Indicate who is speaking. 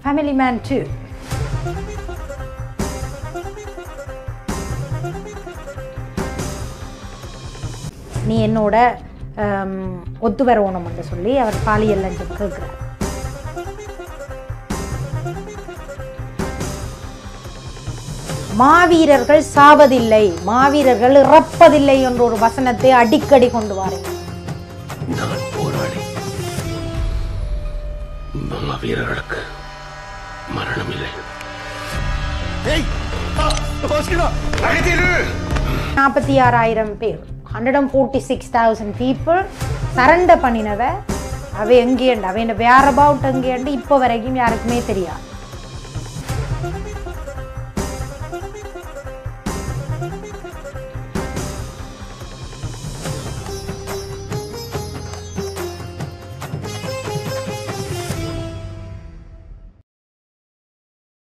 Speaker 1: family man two நீ என்னோட ஹம், ஒத்து வரணும்னு சொல்லி அவர் பாலியல் லஞ்சம் கேட்குறார் மாவீரர்கள் சாவதில்லை மாவீரர்கள் இறப்பதில்லை என்ற ஒரு வசனத்தை அடிக்கடி கொண்டு வாருங்கள்
Speaker 2: நான் போராளி வீரர்களுக்கு மரணம் இல்லை
Speaker 1: நாற்பத்தி ஆறாயிரம் பேர் hundred and forty six thousand people surrender பண்ணினவ அவ எங்கேண்டு அவ வேற அபவுட் எங்கேண்டு இப்போ வரைக்கும் யாருக்குமே தெரியாது